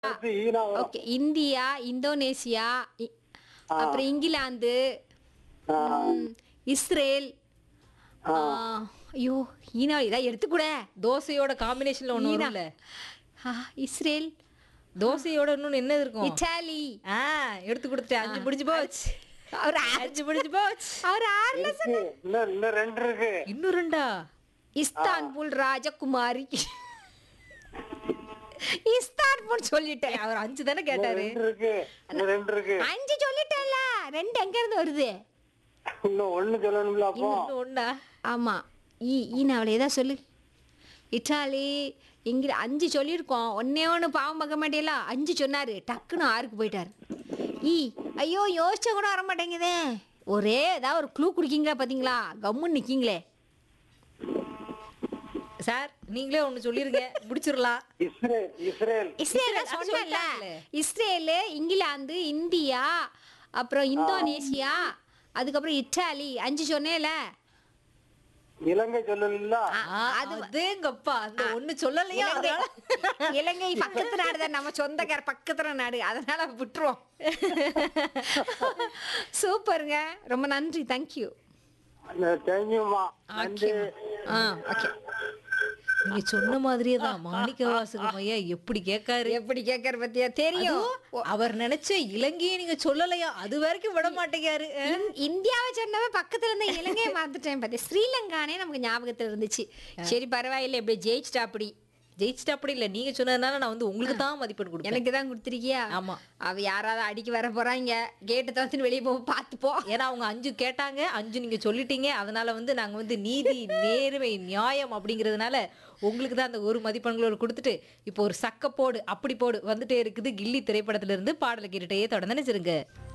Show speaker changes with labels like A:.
A: அடுத்து ஈனா வரும்
B: ஓகே இந்தியா இந்தோனேசியா இ- அப்புறம் இங்கிலாந்து
A: ஆ,
B: ம், இஸ்ரேல் ஆ, ஐயோ ஈனா இதான் எடுத்துக்கூட
C: தோசையோட காம்பினேஷன்ல ஒண்ணு
B: ஈனா.
C: வரும்ல
B: ஆ, இஸ்ரேல்
C: தோசையோட இன்னொன்னு என்ன இருக்கும்
B: இட்டாலி
C: ஆ எடுத்து கொடுத்துட்டேன் அஞ்சு முடிஞ்சு போச்சு
B: அவர்
C: அஞ்சு முடிஞ்சு போச்சு
B: அவர் ஆறுல
A: இருக்கு. இன்னும் இன்னும் ரெண்டு இருக்கு
C: இன்னும் ரெண்டா
B: இஸ்தான்புல் ராஜகுமாரி இஸ்தான்புல் சொல்லிட்டேன்
C: அவர் அஞ்சு தானே கேட்டாரு
A: ரெண்டு இருக்கு இன்னும் ரெண்டு இருக்கு
B: அஞ்சு சொல்லிட்டேன்ல ரெண்டு எங்க இருந்து வருது
A: இன்னும் ஒண்ணு சொல்லணும்ல அப்போ
C: இன்னும் ஒண்ணா
B: ஆமா ஈ ஈனாவில் ஏதா சொல்லு இட்டாலி இங்கில அஞ்சு சொல்லியிருக்கோம் ஒன்னே ஒன்று பாவம் பார்க்க மாட்டேல அஞ்சு சொன்னாரு டக்குன்னு ஆறுக்கு போயிட்டாரு ஈ ஐயோ யோசிச்ச கூட வர மாட்டேங்குதே ஒரே ஏதாவது ஒரு க்ளூ குடிக்கீங்களா பார்த்தீங்களா கம்முன்னு நிற்கிங்களே
C: சார் நீங்களே ஒண்ணு சொல்லிருங்க முடிச்சிடலாம்
A: இஸ்ரேல் இஸ்ரேல்
B: இஸ்ரேல்
C: அது
B: சொன்னல
C: சொல்லிட்டாங்களே.
B: இஸ்ரேலு இங்கிலாந்து இந்தியா அப்புறம் இந்தோனேசியா அதுக்கப்புறம் இட்டாலி அஞ்சு சொன்னேல
A: இலங்கை சொல்லல
C: அது அதேங்கப்பா அந்த ஒண்ணு சொல்லலையா
B: இலங்கை
C: அதனால
B: இலங்கை பக்கத்து நாடு தான் நம்ம சொந்தக்கார பக்கத்துல நாடு அதனால விட்டுருவோம் சூப்பருங்க ரொம்ப நன்றி தேங்க்யூ
A: தெரிஞ்சுமா நன்றி
B: ஆ ஓகே
C: நீங்க சொன்ன மாதிரியே தான் மாணிக்க வாசகம் ஐயா எப்படி கேட்காரு
B: எப்படி கேட்கற பத்தியா தெரியும்
C: அதுவும் அவர் நினைச்ச இலங்கையை நீங்க சொல்லலையா அது வரைக்கும் விட மாட்டேங்காரு
B: இந்- இந்தியாவை சொன்னவ பக்கத்துல இருந்த இலங்கையை மறந்துட்டேன் பார்த்தியா ஸ்ரீலங்கானே நமக்கு ஞாபகத்துல இருந்துச்சு சரி பரவாயில்ல எப்படி ஜெயிச்சிட்டா அப்படி
C: ஜெயிச்சிட்டு அப்படி இல்ல நீங்க சொன்னதுனால நான் வந்து உங்களுக்கு தான் மதிப்பெண் கொடுப்பேன்
B: எனக்கு தான் கொடுத்துருக்கியா
C: ஆமா.
B: அவ யாராவது அடிக்க வர போறாங்க கேட்டு தவிர்த்து வெளியே போக பார்த்துப்போ
C: ஏன்னா அவங்க அஞ்சு கேட்டாங்க அஞ்சு நீங்க சொல்லிட்டீங்க அதனால வந்து நாங்க வந்து நீதி நேர்மை நியாயம் அப்படிங்கிறதுனால உங்களுக்கு தான் அந்த ஒரு மதிப்பெண்களோடு கொடுத்துட்டு இப்போ ஒரு சக்க போடு அப்படி போடு வந்துட்டே இருக்குது கில்லி திரைப்படத்துல இருந்து பாடலை கேட்டுட்டே தொடர்ந்து நினைச்சிருங்க